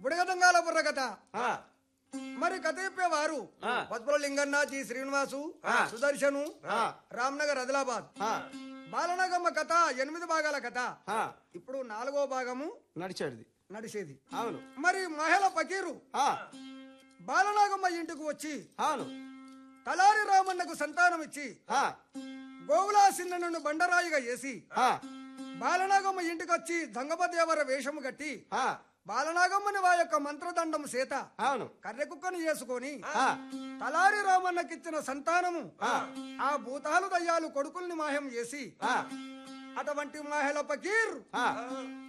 బుడగదంగాల బుర్ర కథ ఆ, మరి కథ చెప్పేవారు ఆ. పద్మల లింగన్న జి శ్రీనివాసు ఆ. సుదర్శను ఆ. రామ్నగర్ ఆదిలాబాద్ ఆ, బాలనాగమ్మ కథ ఎనిమిది భాగాల కథ ఆ, ఇప్పుడు నాలుగో భాగము నడిచాడుది నడిచేది అవును మరి మహిళ పకీరు ఆ, బాలనాగమ్మ ఇంటికి వచ్చి అవును తలారి రామన్నకు సంతానం ఇచ్చి ఆ, గోగులా సిన్నను బండరాయిగా వేసి ఆ, బాలనాగమ్మ ఇంటికి వచ్చి దంగపదేవర వేషము కట్టి ఆ, బాలనాగమ్మని వా యొక్క మంత్రదండం సేత అవును కర్రె కుక్కను చేసుకొని ఆ, తలారి రామన్నకిచ్చిన సంతానము ఆ. ఆ భూతాలు దయ్యాలు కొడుకుల్ని మాయం చేసి ఆ, అటువంటి మహిళ పకీర్ ఆ,